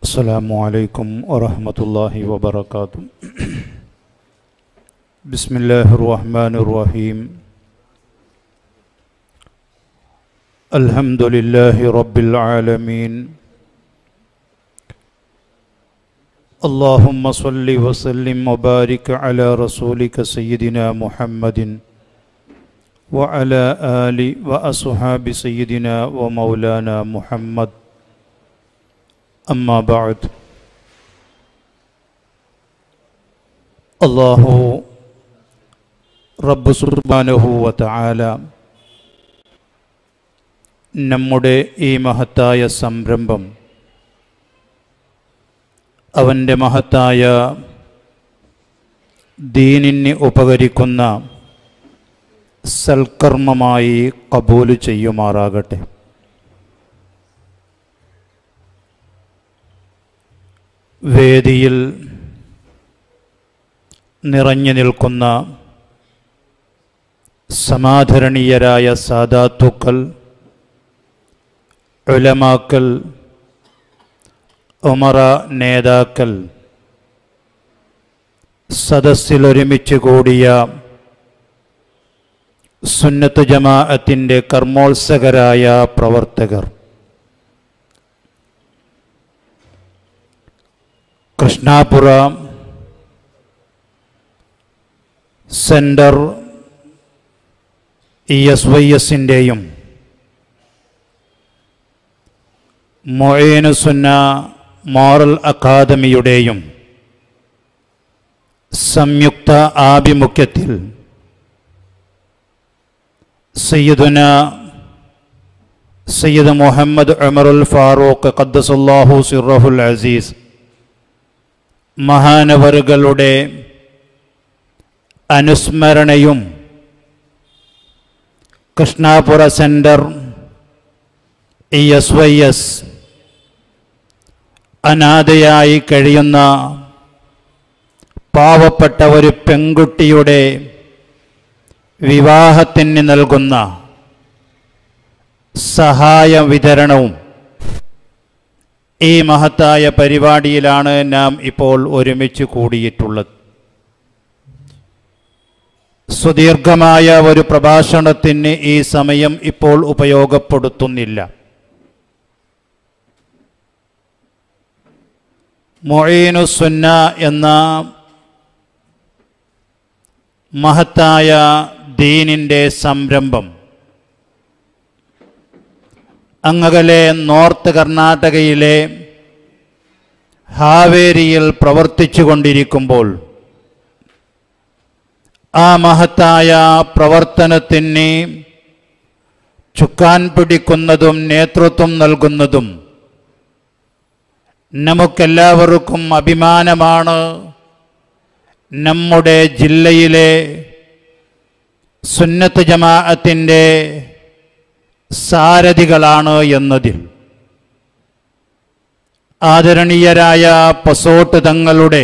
السلام عليكم ورحمة الله وبركاته بسم الله الرحمن الرحيم الحمد لله رب العالمين اللهم صل وسلم وبارك على رسولك سيدنا محمد وعلى آل وأصحاب سيدنا ومولانا محمد أما بعد അള്ളാഹു റബ്ബ് സുർബാനഹു വതആല നമ്മുടെ ഈ മഹത്തായ സംരംഭം അവൻ്റെ മഹത്തായ ദീനിന് ഉപകരിക്കുന്ന സൽക്കർമ്മമായി കബൂല് ചെയ്യുമാറാകട്ടെ വേദിയിൽ നിറഞ്ഞു നിൽക്കുന്ന സമാധരണീയരായ സാദാത്തുക്കൾ ഉലമാക്കൾ ഉമറ നേതാക്കൾ സദസ്സിലൊരുമിച്ച് കൂടിയ സുന്നത്ത് ജമാഅത്തിൻ്റെ കർമ്മോത്സകരായ പ്രവർത്തകർ Krishnapura centre E S Y എസിൻ്റെയും മൊയേനുസുന്ന മോറൽ അക്കാദമിയുടെയും സംയുക്ത ആഭിമുഖ്യത്തിൽ സയ്യിദുന സയ്യിദ് മുഹമ്മദ് ഉമറുൽ ഫാറൂഖ് ഖദ്ദസുല്ലാഹു സിറഹുൽ അസീസ് മഹാനവറുകളുടെ അനുസ്മരണയും Krishnapura centre E S Y S അനാഥയായി കഴിയുന്ന പാവപ്പെട്ട ഒരു പെൺകുട്ടിയുടെ വിവാഹത്തിന് നൽകുന്ന സഹായ വിതരണവും ഈ മഹത്തായ പരിപാടിയിലാണ് നാം ഇപ്പോൾ ഒരുമിച്ച് കൂടിയിട്ടുള്ളത് സുദീർഘമായ ഒരു പ്രഭാഷണത്തിന് ഈ സമയം ഇപ്പോൾ ഉപയോഗപ്പെടുത്തുന്നില്ല മൊഴീനുസുന്ന എന്ന മഹത്തായ ദീനിൻ്റെ സംരംഭം അങ്ങകലെ നോർത്ത് കർണാടകയിലെ ഹാവേരിയിൽ പ്രവർത്തിച്ചു കൊണ്ടിരിക്കുമ്പോൾ ആ മഹത്തായ പ്രവർത്തനത്തിന് ചുക്കാൻ പിടിക്കുന്നതും നേതൃത്വം നൽകുന്നതും നമുക്കെല്ലാവർക്കും അഭിമാനമാണ് നമ്മുടെ ജില്ലയിലെ സുന്നത്ത് ജമാഅത്തിൻ്റെ സാരഥികളാണ് എന്നതിൽ ആദരണീയരായ പസോട്ട് തങ്ങളുടെ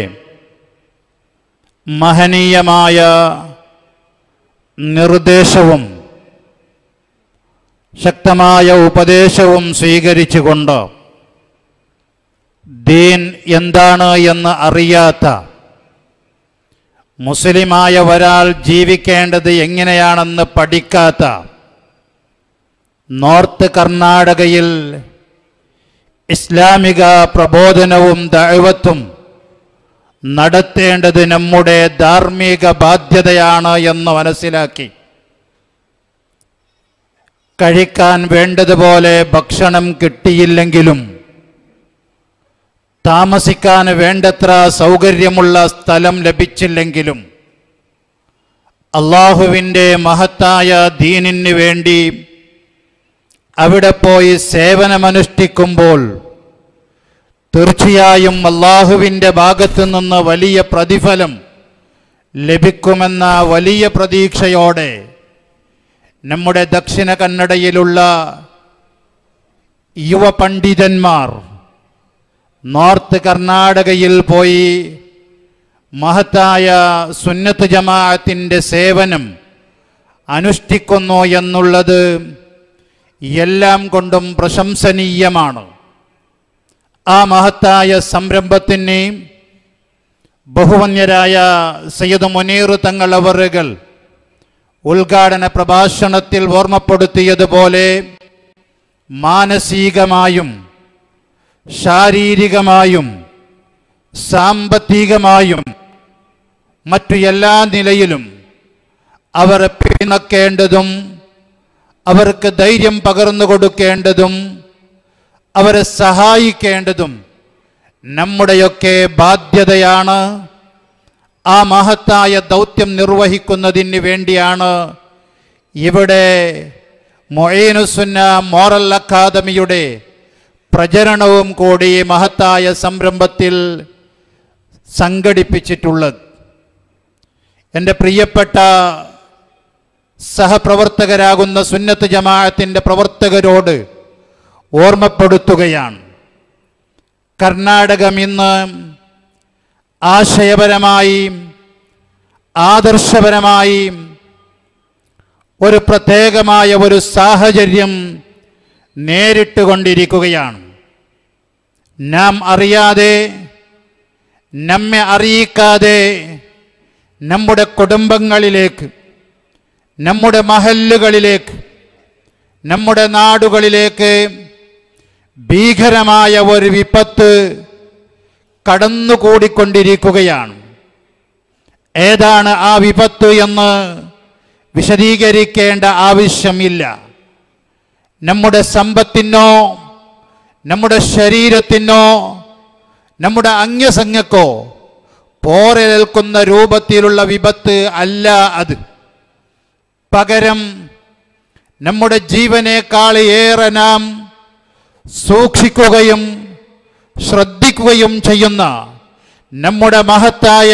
മഹനീയമായ നിർദ്ദേശവും ശക്തമായ ഉപദേശവും സ്വീകരിച്ചുകൊണ്ട് ദീൻ എന്താണ് എന്ന് അറിയാത്ത മുസ്ലിമായ ഒരാൾ ജീവിക്കേണ്ടത് എങ്ങനെയാണെന്ന് പഠിക്കാത്ത നോർത്ത് കർണാടകയിൽ ഇസ്ലാമിക പ്രബോധനവും ദൈവത്വം നടത്തേണ്ടത് നമ്മുടെ ധാർമ്മിക ബാധ്യതയാണ് എന്ന് മനസ്സിലാക്കി കഴിക്കാൻ വേണ്ടതുപോലെ ഭക്ഷണം കിട്ടിയില്ലെങ്കിലും താമസിക്കാൻ വേണ്ടത്ര സൗകര്യമുള്ള സ്ഥലം ലഭിച്ചില്ലെങ്കിലും അള്ളാഹുവിൻ്റെ മഹത്തായ ദീനിന് വേണ്ടി അവിടെ പോയി സേവനമനുഷ്ഠിക്കുമ്പോൾ തീർച്ചയായും അള്ളാഹുവിൻ്റെ ഭാഗത്തു നിന്ന് വലിയ പ്രതിഫലം ലഭിക്കുമെന്ന വലിയ പ്രതീക്ഷയോടെ നമ്മുടെ ദക്ഷിണ കന്നഡയിലുള്ള യുവ പണ്ഡിതന്മാർ നോർത്ത് കർണാടകയിൽ പോയി മഹത്തായ സുന്നത്ത് ജമാഅത്തിൻ്റെ സേവനം അനുഷ്ഠിക്കുന്നു എന്നുള്ളത് എല്ലാം കൊണ്ടും പ്രശംസനീയമാണ് ആ മഹത്തായ സംരംഭത്തിന് ബഹുവന്യരായ സയ്യിദ് മുനീർ തങ്ങൾ അവറുകൾ ഉദ്ഘാടന പ്രഭാഷണത്തിൽ ഓർമ്മപ്പെടുത്തിയതുപോലെ മാനസികമായും ശാരീരികമായും സാമ്പത്തികമായും മറ്റു എല്ലാ നിലയിലും അവരെ പിണക്കേണ്ടതും അവർക്ക് ധൈര്യം പകർന്നു കൊടുക്കേണ്ടതും അവരെ സഹായിക്കേണ്ടതും നമ്മുടെയൊക്കെ ബാധ്യതയാണ് ആ മഹത്തായ ദൗത്യം നിർവഹിക്കുന്നതിന് വേണ്ടിയാണ് ഇവിടെ മൊയ്നുസുന്ന മോറൽ അക്കാദമിയുടെ പ്രചരണവും കൂടി ഈ മഹത്തായ സംരംഭത്തിൽ സംഘടിപ്പിച്ചിട്ടുള്ളത് എൻ്റെ പ്രിയപ്പെട്ട സഹപ്രവർത്തകരാകുന്ന സുന്നത്ത് ജമാഅത്തിൻ്റെ പ്രവർത്തകരോട് ഓർമ്മപ്പെടുത്തുകയാണ് കർണാടകം ഇന്ന് ആശയപരമായി ആദർശപരമായി ഒരു പ്രത്യേകമായ ഒരു സാഹചര്യം നേരിട്ട് കൊണ്ടിരിക്കുകയാണ് നാം അറിയാതെ നമ്മെ അറിയിക്കാതെ നമ്മുടെ കുടുംബങ്ങളിലേക്ക് നമ്മുടെ മഹല്ലുകളിലേക്ക് നമ്മുടെ നാടുകളിലേക്ക് ഭീകരമായ ഒരു വിപത്ത് കടന്നുകൂടിക്കൊണ്ടിരിക്കുകയാണ് ഏതാണ് ആ വിപത്ത് എന്ന് വിശദീകരിക്കേണ്ട ആവശ്യമില്ല നമ്മുടെ സമ്പത്തിനോ നമ്മുടെ ശരീരത്തിനോ നമ്മുടെ അംഗസംഗക്കോ പോരേൽക്കുന്ന രൂപത്തിലുള്ള വിപത്ത് അല്ല അത് പകരം നമ്മുടെ ജീവനേക്കാൾ ഏറെ നാം സൂക്ഷിക്കുകയും ശ്രദ്ധിക്കുകയും ചെയ്യുന്ന നമ്മുടെ മഹത്തായ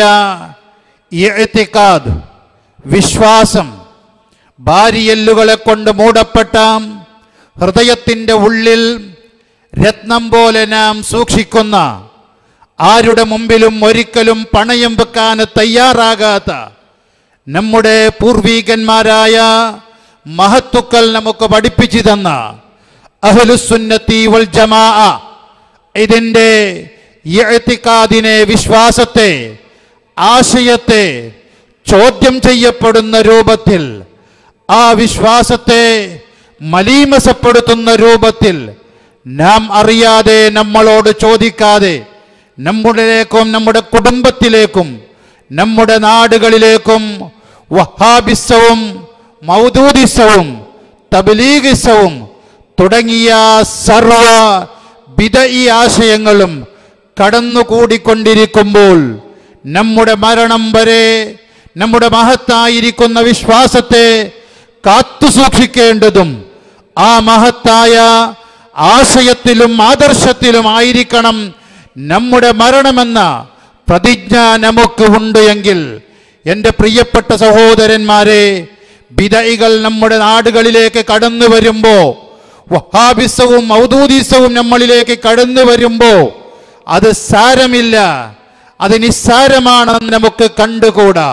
ഇഅ്തിഖാദ് വിശ്വാസം ഭാര്യല്ലുകളെ കൊണ്ട് മൂടപ്പെട്ട ഹൃദയത്തിൻ്റെ ഉള്ളിൽ രത്നം പോലെ നാം സൂക്ഷിക്കുന്ന ആരുടെ മുമ്പിലും ഒരിക്കലും പണയം വെക്കാൻ തയ്യാറാകാത്ത നമ്മുടെ പൂർവീകന്മാരായ മഹത്തുക്കൾ നമുക്ക് പഠിപ്പിച്ചു തന്ന അഹ്ലുസുന്നത്തി വൽ ജമാ ഇതിൻ്റെ ഇഅ്തിഖാദിനെ വിശ്വാസത്തെ ആശയത്തെ ചോദ്യം ചെയ്യപ്പെടുന്ന രൂപത്തിൽ ആ വിശ്വാസത്തെ മലീമസപ്പെടുത്തുന്ന രൂപത്തിൽ നാം അറിയാതെ നമ്മളോട് ചോദിക്കാതെ നമ്മുടെലേക്കും നമ്മുടെ കുടുംബത്തിലേക്കും നമ്മുടെ നാടുകളിലേക്കും വഹാബിസവും മൗദൂദിസവും തബ്ലീഗിസവും തുടങ്ങിയ സർവ ബിദഈ ആശയങ്ങളും കടന്നുകൂടിക്കൊണ്ടിരിക്കുമ്പോൾ നമ്മുടെ മരണം വരെ നമ്മുടെ മഹത്തായിരിക്കുന്ന വിശ്വാസത്തെ കാത്തു സൂക്ഷിക്കേണ്ടതും ആ മഹത്തായ ആശയത്തിലും ആദർശത്തിലും ആയിരിക്കണം നമ്മുടെ മരണമെന്ന പ്രതിജ്ഞ നമുക്ക് ഉണ്ട് എങ്കിൽ എൻ്റെ പ്രിയപ്പെട്ട സഹോദരന്മാരെ ബിദൈകൾ നമ്മുടെ നാടുകളിലേക്ക് കടന്നു വരുമ്പോൾ വഹാബിസവും മൗദൂദിസവും നമ്മളിലേക്ക് കടന്നു വരുമ്പോൾ അത് സാരമില്ല അത് നിസ്സാരമാണെന്ന് നമുക്ക് കണ്ടുകൂടാ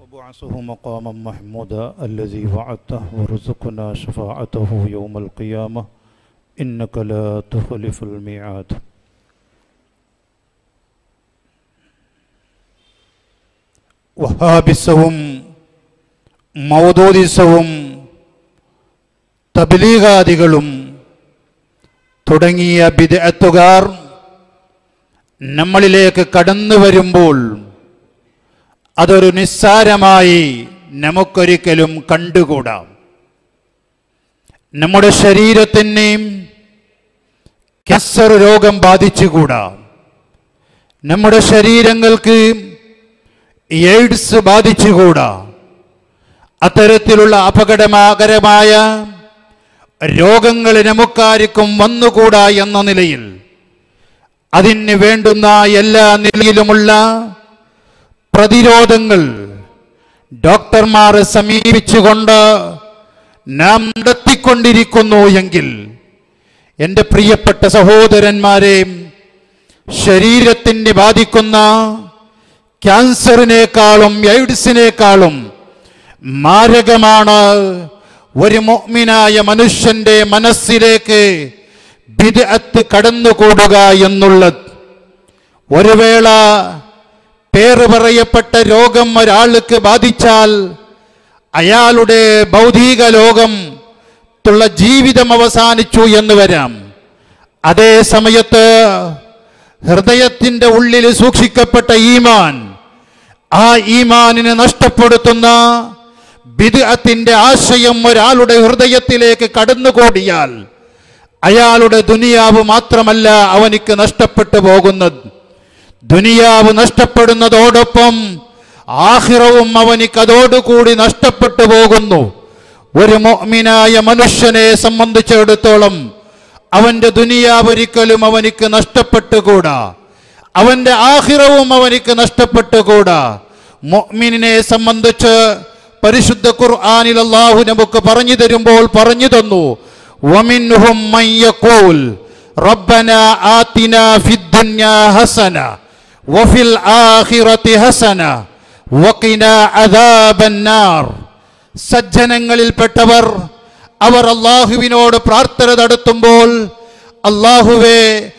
وبعثه مقاما محمودا الذي وعدته ورزقنا شفاعته يوم القيامة إنك لا تخلف الميعاد വഹാബിസവും മൗദൂദിസവും തബ്ലീഗാദികളും തുടങ്ങിയ ബിദഅത്തുകാർ നമ്മളിലേക്ക് കടന്നു വരുമ്പോൾ അതൊരു നിസ്സാരമായി നമുക്കൊരിക്കലും കണ്ടുകൂടാം നമ്മുടെ ശരീരത്തിനെയും ക്യാൻസർ രോഗം ബാധിച്ചുകൂടാ നമ്മുടെ ശരീരങ്ങൾക്ക് എയ്ഡ്സ് ബാധിച്ചുകൂടാ അത്തരത്തിലുള്ള അപകടമാകരമായ രോഗങ്ങൾ നമുക്കാർക്കും വന്നുകൂടാ എന്ന നിലയിൽ അതിന് വേണ്ടുന്ന എല്ലാ നിലയിലുമുള്ള പ്രതിരോധങ്ങൾ ഡോക്ടർമാരെ സമീപിച്ചുകൊണ്ട് നാം നടത്തിക്കൊണ്ടിരിക്കുന്നു എങ്കിൽ എൻ്റെ പ്രിയപ്പെട്ട സഹോദരന്മാരെ ശരീരത്തിനെ ബാധിക്കുന്ന ക്യാൻസറിനേക്കാളും എയ്ഡ്സിനേക്കാളും മാരകമാണ് ഒരു മുഅ്മിനായ മനുഷ്യന്റെ മനസ്സിലേക്ക് ബിദ്അത്ത് കടന്നുകൂടുക എന്നുള്ളത് ഒരു വേള പേര് പറയപ്പെട്ട രോഗം ഒരാൾക്ക് ബാധിച്ചാൽ അയാളുടെ ഭൗതിക ലോകം ത്തുള്ള ജീവിതം അവസാനിച്ചു എന്ന് വരാം അതേ സമയത്ത് ഹൃദയത്തിൻ്റെ ഉള്ളിൽ സൂക്ഷിക്കപ്പെട്ട ഈമാൻ ആ ഈമാനിനെ നഷ്ടപ്പെടുത്തുന്ന ബിദ്അത്തിന്റെ ആശയം ഒരാളുടെ ഹൃദയത്തിലേക്ക് കടന്നുകൂടിയാൽ അയാളുടെ ദുനിയാവ് മാത്രമല്ല അവനിക്ക് നഷ്ടപ്പെട്ടു പോകുന്നത് ദുനിയാവ് നഷ്ടപ്പെടുന്നതോടൊപ്പം ആഹിറവും അവനിക്ക് അതോടുകൂടി നഷ്ടപ്പെട്ടു പോകുന്നു ഒരു മോമിനായ മനുഷ്യനെ സംബന്ധിച്ചിടത്തോളം അവന്റെ ദുനിയാവ് ഒരിക്കലും അവനിക്ക് നഷ്ടപ്പെട്ടുകൂടാ അവന്റെ ആഹിറവും അവനിക്ക് നഷ്ടപ്പെട്ടുകൂടാ മൊമിനെ സംബന്ധിച്ച് പരിശുദ്ധ ഖുർആനിൽ അല്ലാഹു നമുക്ക് പറഞ്ഞു തരുമ്പോൾ പറഞ്ഞു തന്നു വമിൻഹും മൻ യഖൂൽ റബ്ബന ആതിന ഫിദ്ദുനിയ ഹസന വഫിൽ ആഖിറതി ഹസന വഖിന അദാബന്നാർ സജ്ജനങ്ങളിൽപ്പെട്ടവർ അവർ അള്ളാഹുവിനോട് പ്രാർത്ഥന നടത്തുമ്പോൾ അള്ളാഹുവേ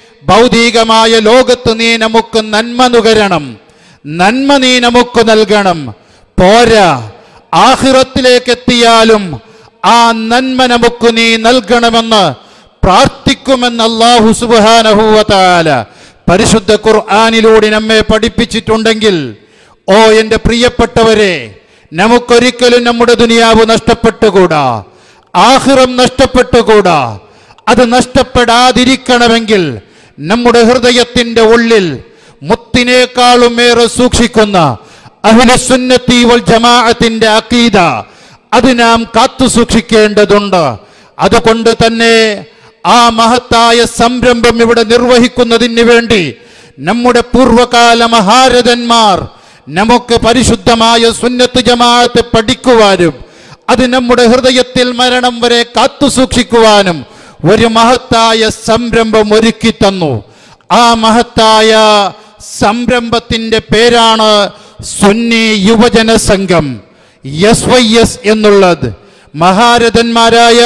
ഭൗതികമായ ലോകത്ത് നീ നമുക്ക് നന്മ നുകരണം നന്മ നീ നമുക്ക് നൽകണം പോരാ ആഹിറത്തിലേക്ക് എത്തിയാലും ആ നന്മ നമുക്ക് നീ നൽകണമെന്ന് പ്രാർത്ഥിക്കുമെന്ന് അള്ളാഹു സുബാനഹുവല പരിശുദ്ധ ഖുർആാനിലൂടെ നമ്മെ പഠിപ്പിച്ചിട്ടുണ്ടെങ്കിൽ ഓ എൻ്റെ പ്രിയപ്പെട്ടവരെ നമുക്കൊരിക്കലും നമ്മുടെ ദുനിയാവ് നഷ്ടപ്പെട്ടുകൂടാ ആഹിറം നഷ്ടപ്പെട്ടുകൂടാ അത് നഷ്ടപ്പെടാതിരിക്കണമെങ്കിൽ നമ്മുടെ ഹൃദയത്തിന്റെ ഉള്ളിൽ മുത്തിനേക്കാളും ഏറെ സൂക്ഷിക്കുന്ന അഹ്ലുസുന്നത്തി വൽ ജമാഅത്തിന്റെ അക്കീദ അത് നാം കാത്തു സൂക്ഷിക്കേണ്ടതുണ്ട് അതുകൊണ്ട് തന്നെ ആ മഹത്തായ സംരംഭം ഇവിടെ നിർവഹിക്കുന്നതിന് വേണ്ടി നമ്മുടെ പൂർവകാല മഹാരഥന്മാർ നമുക്ക് പരിശുദ്ധമായ സുന്നത്ത് ജമാഅത്ത് പഠിക്കുവാനും അത് നമ്മുടെ ഹൃദയത്തിൽ മരണം വരെ കാത്തു സൂക്ഷിക്കുവാനും ഒരു മഹത്തായ സംരംഭം ഒരുക്കി തന്നു ആ മഹത്തായ സംരംഭത്തിന്റെ പേരാണ് സുന്നി യുവജന സംഘം എസ് വൈ എസ് എന്നുള്ളത് മഹാരഥന്മാരായ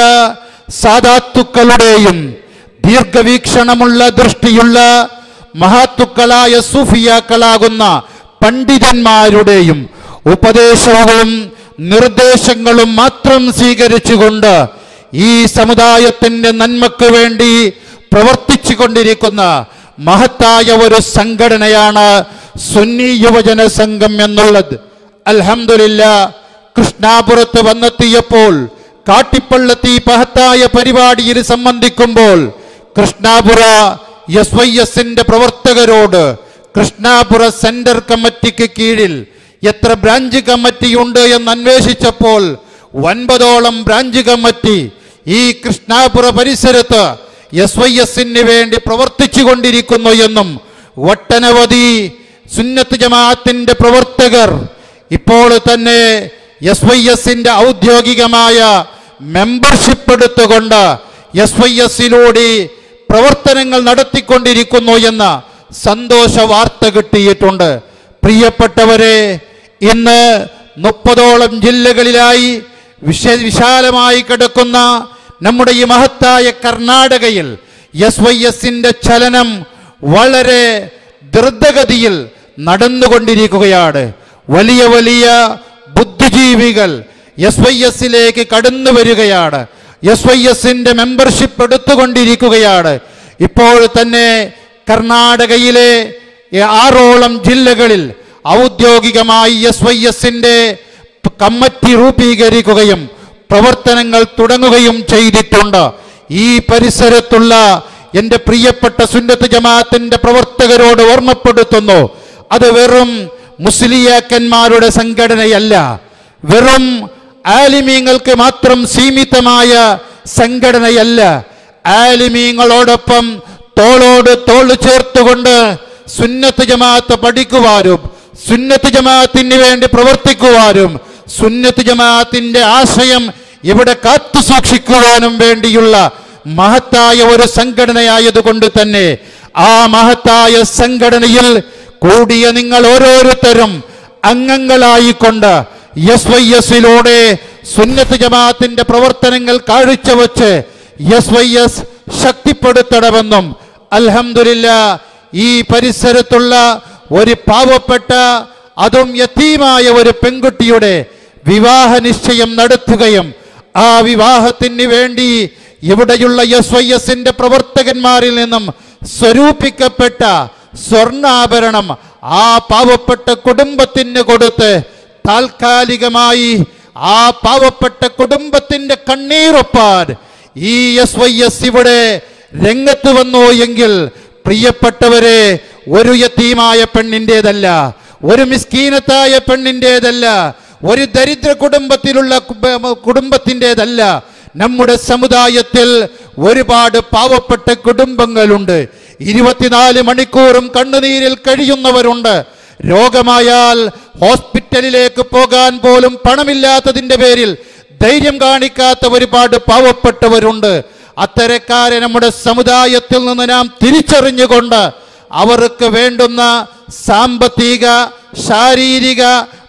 സാധാത്തുക്കളുടെയും ദീർഘവീക്ഷണമുള്ള ദൃഷ്ടിയുള്ള മഹാത്തുക്കളായ സൂഫിയാക്കളാകുന്ന പണ്ഡിതന്മാരുടെയും ഉപദേശങ്ങളും നിർദ്ദേശങ്ങളും മാത്രം സ്വീകരിച്ചുകൊണ്ട് ഈ സമുദായത്തിന്റെ നന്മക്ക് വേണ്ടി പ്രവർത്തിച്ചു കൊണ്ടിരിക്കുന്ന മഹത്തായ ഒരു സംഘടനയാണ് സുന്നി യുവജന സംഘം എന്നുള്ളത് അൽഹംദുലില്ല കൃഷ്ണാപുരത്ത് വന്നെത്തിയപ്പോൾ കാട്ടിപ്പള്ളത്തി മഹത്തായ പരിപാടിയിൽ സംബന്ധിക്കുമ്പോൾ കൃഷ്ണാപുര എസ് വൈ എസിന്റെ പ്രവർത്തകരോട് കൃഷ്ണാപുര സെന്റർ കമ്മിറ്റിക്ക് കീഴിൽ എത്ര ബ്രാഞ്ച് കമ്മിറ്റിയുണ്ട് എന്ന് അന്വേഷിച്ചപ്പോൾ ഒൻപതോളം ബ്രാഞ്ച് കമ്മിറ്റി ഈ കൃഷ്ണാപുര പരിസരത്ത് എസ് വൈ എസിന് വേണ്ടി പ്രവർത്തിച്ചു കൊണ്ടിരിക്കുന്നു എന്നും ഒട്ടനവധി സുന്നത്ത് ജമാഅത്തിന്റെ പ്രവർത്തകർ ഇപ്പോൾ തന്നെ എസ് വൈ എസിന്റെ ഔദ്യോഗികമായ മെമ്പർഷിപ്പ് എടുത്തുകൊണ്ട് എസ് വൈ എസിലൂടെ പ്രവർത്തനങ്ങൾ നടത്തിക്കൊണ്ടിരിക്കുന്നു എന്ന സന്തോഷ വാർത്ത കിട്ടിയിട്ടുണ്ട് പ്രിയപ്പെട്ടവരെ ഇന്ന് മുപ്പതോളം ജില്ലകളിലായി വിശ വിശാലമായി കിടക്കുന്ന നമ്മുടെ ഈ മഹത്തായ കർണാടകയിൽ എസ് വൈ എസിന്റെ ചലനം വളരെ ദ്രുതഗതിയിൽ നടന്നുകൊണ്ടിരിക്കുകയാണ് വലിയ വലിയ ബുദ്ധിജീവികൾ എസ് വൈ എസിലേക്ക് കടന്നു വരികയാണ് എസ് വൈ എസിന്റെ മെമ്പർഷിപ്പ് എടുത്തുകൊണ്ടിരിക്കുകയാണ് ഇപ്പോൾ തന്നെ കർണാടകയിലെ ആറോളം ജില്ലകളിൽ ഔദ്യോഗികമായി എസ് വൈ എസിന്റെ കമ്മിറ്റി രൂപീകരിക്കുകയും പ്രവർത്തനങ്ങൾ തുടങ്ങുകയും ചെയ്തിട്ടുണ്ട് ഈ പരിസരത്തുള്ള എൻ്റെ പ്രിയപ്പെട്ട സുന്നത്ത് ജമാഅത്തിന്റെ പ്രവർത്തകരോട് ഓർമ്മപ്പെടുത്തുന്നു അത് വെറും മുസ്ലിയാക്കന്മാരുടെ സംഘടനയല്ല വെറും ആലിമീങ്ങൾക്ക് മാത്രം സീമിതമായ സംഘടനയല്ല ആലിമീങ്ങളോടൊപ്പം തോളോട് തോള് ചേർത്തുകൊണ്ട് സുന്നത്ത് ജമാഅത്ത് പഠിക്കുവാനും സുന്നത്ത് ജമാഅത്തിന് വേണ്ടി പ്രവർത്തിക്കുവാനും സുന്നത്ത് ജമാഅത്തിന്റെ ആശയം ഇവിടെ കാത്തു സൂക്ഷിക്കുവാനും വേണ്ടിയുള്ള മഹത്തായ ഒരു സംഘടനയായതുകൊണ്ട് തന്നെ ആ മഹത്തായ സംഘടനയിൽ കൂടിയ നിങ്ങൾ ഓരോരുത്തരും അംഗങ്ങളായിക്കൊണ്ട് എസ് വൈ എസിലൂടെ സുന്നത്ത് ജമാഅത്തിന്റെ പ്രവർത്തനങ്ങൾ കാഴ്ചവെച്ച് എസ് വൈ എസ് ശക്തിപ്പെടുത്തണമെന്നും അൽഹംദുലില്ല ഈ പരിസരത്തുള്ള ഒരു പാവപ്പെട്ട അതും യത്തീമായ ഒരു പെൺകുട്ടിയുടെ വിവാഹ നിശ്ചയം നടത്തുകയും ആ വിവാഹത്തിന് വേണ്ടി ഇവിടെയുള്ള എസ് വൈ എസിന്റെ പ്രവർത്തകന്മാരിൽ നിന്നും സ്വരൂപിക്കപ്പെട്ട സ്വർണ്ണാഭരണം ആ പാവപ്പെട്ട കുടുംബത്തിന് കൊടുത്ത് താൽക്കാലികമായി ആ പാവപ്പെട്ട കുടുംബത്തിന്റെ കണ്ണീരൊപ്പാൻ ഈ എസ് വൈ എസ് ഇവിടെ രംഗത്ത് വന്നു എങ്കിൽ പ്രിയപ്പെട്ടവരെ ഒരു യത്തീമായ പെണ്ണിൻ്റെതല്ല ഒരു മിസ്കീനത്തായ പെണ്ണിൻ്റെതല്ല ഒരു ദരിദ്ര കുടുംബത്തിലുള്ള കുബ- കുടുംബത്തിൻ്റെതല്ല നമ്മുടെ സമുദായത്തിൽ ഒരുപാട് പാവപ്പെട്ട കുടുംബങ്ങളുണ്ട് ഇരുപത്തിനാല് മണിക്കൂറും കണ്ണുനീരിൽ കഴിയുന്നവരുണ്ട് രോഗമായാൽ ഹോസ്പിറ്റലിലേക്ക് പോകാൻ പോലും പണമില്ലാത്തതിൻ്റെ പേരിൽ ധൈര്യം കാണിക്കാത്ത ഒരുപാട് പാവപ്പെട്ടവരുണ്ട് അത്തരക്കാരെ നമ്മുടെ സമുദായത്തിൽ നിന്ന് നാം തിരിച്ചറിഞ്ഞുകൊണ്ട് അവർക്ക് വേണ്ടുന്ന സാമ്പത്തിക ശാരീരിക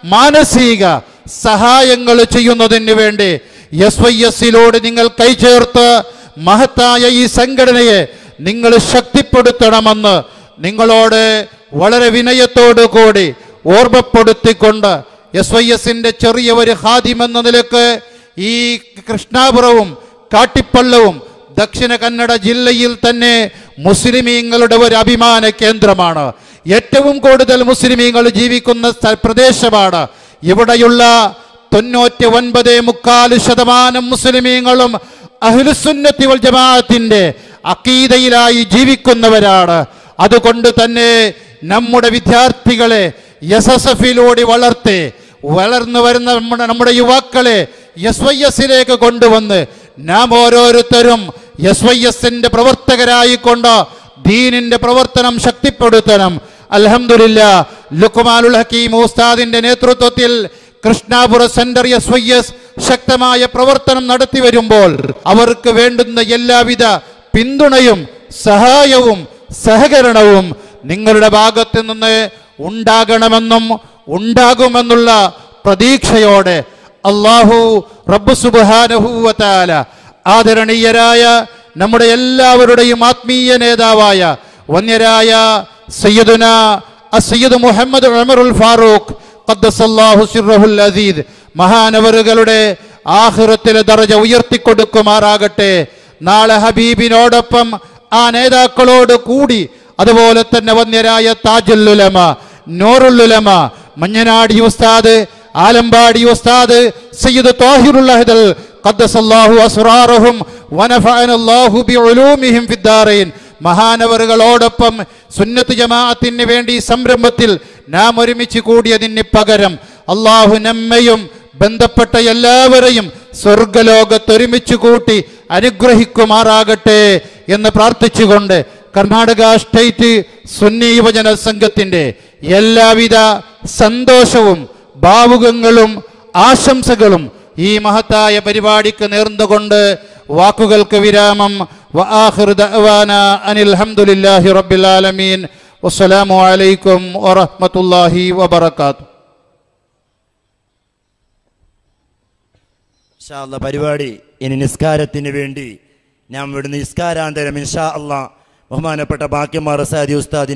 മാനസിക സഹായങ്ങൾ ചെയ്യുന്നതിന് വേണ്ടി എസ് വൈ എസിലോട് നിങ്ങൾ കൈചേർത്ത് മഹത്തായ ഈ സംഘടനയെ നിങ്ങൾ ശക്തിപ്പെടുത്തണമെന്ന് നിങ്ങളോട് വളരെ വിനയത്തോടു കൂടി ഓർമ്മപ്പെടുത്തിക്കൊണ്ട് എസ് വൈ എസിന്റെ ചെറിയ ഒരു ഹാദിം എന്ന നിലക്ക് ഈ കൃഷ്ണാപുരവും കാട്ടിപ്പള്ളവും ദക്ഷിണ കന്നഡ ജില്ലയിൽ തന്നെ മുസ്ലിമീങ്ങളുടെ ഒരു അഭിമാന കേന്ദ്രമാണ് ഏറ്റവും കൂടുതൽ മുസ്ലിമീങ്ങൾ ജീവിക്കുന്ന സ്ഥ- പ്രദേശമാണ് ഇവിടെയുള്ള തൊണ്ണൂറ്റി ഒൻപത് മുക്കാല് ശതമാനം മുസ്ലിമീങ്ങളും അഹ്ലുസുന്നത്തി വൽ ജമാഅത്തിന്റെ അക്കീതയിലായി ജീവിക്കുന്നവരാണ് അതുകൊണ്ട് തന്നെ നമ്മുടെ വിദ്യാർത്ഥികളെ എസ് എസ് എഫിലൂടെ വളർത്തി വളർന്നു വരുന്ന നമ്മുടെ നമ്മുടെ യുവാക്കളെ എസ് വൈ എസിലേക്ക് കൊണ്ടുവന്ന് നാം ഓരോരുത്തരും എസ് വൈ എസിന്റെ പ്രവർത്തകരായിക്കൊണ്ട് ദീനിന്റെ പ്രവർത്തനം ശക്തിപ്പെടുത്തണം അൽഹംദുലില്ല ലുക്കുമാലുൽ ഹക്കീം ഉസ്താദിന്റെ നേതൃത്വത്തിൽ Krishnapura centre S Y S ശക്തമായ പ്രവർത്തനം നടത്തി വരുമ്പോൾ അവർക്ക് വേണ്ടുന്ന എല്ലാവിധ പിന്തുണയും സഹായവും സഹകരണവും നിങ്ങളുടെ ഭാഗത്ത് നിന്ന് ഉണ്ടാകണമെന്നും ഉണ്ടാകുമെന്നുള്ള പ്രതീക്ഷയോടെ അള്ളാഹു റബ്ബ് സുബാനഹൂവത്താല ആദരണീയരായ നമ്മുടെ എല്ലാവരുടെയും ആത്മീയ നേതാവായ വന്യരായ സയ്യിദുന അസയ്യിദ് മുഹമ്മദ് ഉമറുൽ ഫാറൂഖ് ഖദ്ദസല്ലാഹു സിർറഹുൽ അസീദ് മഹാനവറുകളുടെ ആഖിറത്തിലെ ദറജ ഉയർത്തിക്കൊടുക്കുമാറാകട്ടെ നാളെ ഹബീബിനോടൊപ്പം ആ നേതാക്കളോട് കൂടി അതുപോലെ തന്നെ വന്യരായ താജുല്ലുലമ നോറുല്ലുലമ മഞ്ഞനാടി ഉസ്താദ് ആലമ്പാടി ഉസ്താദ് സയ്യിദ് താഹിറുൽ അഹ്ദൽ ഖദ്ദസല്ലാഹു അസ്റാറഹും വനഫഅനല്ലാഹു ബിഉലൂമിഹിം ഫിദ്ദാറൈൻ മഹാനവറുകളോടൊപ്പം സുന്നത്ത് ജമാഅത്തിന് വേണ്ടി ഈ സംരംഭത്തിൽ നാം ഒരുമിച്ച് കൂടിയതിന് പകരം അള്ളാഹു നമ്മയും ബന്ധപ്പെട്ട എല്ലാവരെയും സ്വർഗലോകത്ത് ഒരുമിച്ച് കൂട്ടി അനുഗ്രഹിക്കുമാറാകട്ടെ എന്ന് പ്രാർത്ഥിച്ചുകൊണ്ട് കർണാടക സ്റ്റേറ്റ് സുന്നി യുവജന സംഘത്തിന്റെ എല്ലാവിധ സന്തോഷവും ഭാവുകങ്ങളും ആശംസകളും ഈ മഹത്തായ പരിപാടിക്ക് നേർന്നുകൊണ്ട് വാക്കുകൾക്ക് വിരാമം വആഖിറു ദഅവാന അനിൽ ഹംദുലില്ലാഹി റബ്ബിൽ ആലമീൻ വസ്സലാമു അലൈക്കും വറഹ്മത്തുള്ളാഹി വബറകാതുഹു ഇൻഷാ അല്ലാ പരിപാടി ഇനി നിസ്കാരത്തിന് വേണ്ടി ഞാൻ ഇവിടുന്ന് നിസ്കാരാന്തരം ഇൻഷാ അല്ലാ ബഹുമാനപ്പെട്ട ബാക്കിമാർ സാദി ഉസ്താദി